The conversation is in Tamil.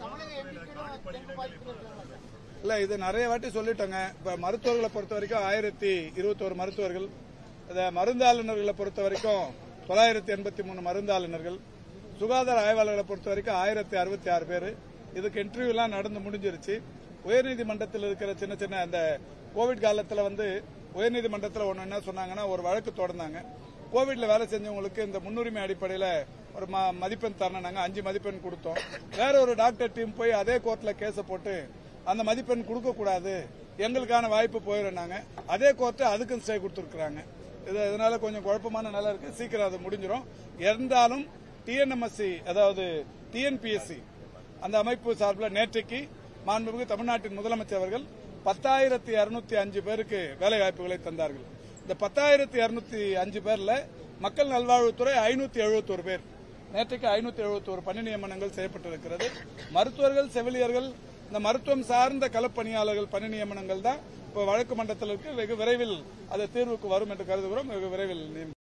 தமிழக எண்ணிக்கையோட தெற்கு வாய்ப்பு இருக்காங்களா சார் இல்ல இது நிறைய வாட்டி சொல்லிட்டோங்க இப்ப மருத்துவர்களை பொறுத்த வரைக்கும் ஆயிரத்தி இருபத்தோரு மருத்துவர்கள் இந்த மருந்தாளுநர்களை பொறுத்த வரைக்கும் தொள்ளாயிரத்தி எண்பத்தி மூணு மருந்தாளுநர்கள் சுகாதார ஆய்வாளர்களை பொறுத்த வரைக்கும் ஆயிரத்தி அறுபத்தி ஆறு பேர் இதுக்கு இன்டர்வியூ எல்லாம் நடந்து முடிஞ்சிருச்சு உயர்நீதிமன்றத்தில் இருக்கிற சின்ன சின்ன அந்த கோவிட் காலத்துல வந்து உயர்நீதிமன்றத்தில் ஒன்று என்ன சொன்னாங்கன்னா ஒரு வழக்கு தொடர்ந்தாங்க கோவிட்ல வேலை செஞ்சவங்களுக்கு இந்த முன்னுரிமை அடிப்படையில் ஒரு ம- மதிப்பெண் தரணும் நாங்க அஞ்சு மதிப்பெண் கொடுத்தோம் வேற ஒரு டாக்டர் டீம் போய் அதே கோர்ட்ல கேஸை போட்டு அந்த மதிப்பெண் கொடுக்க கூடாது எங்களுக்கான வாய்ப்பு போயிடுறாங்க அதே கோர்ட்டு அதுக்கும் ஸ்டே கொடுத்துருக்காங்க இது இதனால கொஞ்சம் குழப்பமான நிலை இருக்கு சீக்கிரம் அது முடிஞ்சிடும் இருந்தாலும் டிஎன்எம்எஸ்சி அதாவது டிஎன்பிஎஸ்சி அந்த அமைப்பு சார்பில் நேற்றைக்கு மாண்புமிகு தமிழ்நாட்டின் முதலமைச்சர் அவர்கள் பத்தாயிரத்தி இருநூத்தி அஞ்சு பேருக்கு வேலை வாய்ப்புகளை தந்தார்கள் இந்த பத்தாயிரத்தி இருநூத்தி அஞ்சு பேர்ல மக்கள் நல்வாழ்வுத்துறை ஐநூத்தி எழுபத்தோரு பேர் நேற்றைக்கு ஐநூத்தி எழுபத்தோரு பணி நியமனங்கள் செய்யப்பட்டிருக்கிறது மருத்துவர்கள் செவிலியர்கள் இந்த மருத்துவம் சார்ந்த களப்பணியாளர்கள் பணி நியமனங்கள் தான் இப்போ வழக்கு மன்றத்தில் இருக்கு வெகு விரைவில் அது தீர்வுக்கு வரும் என்று கருதுகிறோம் வெகு விரைவில் நியமி-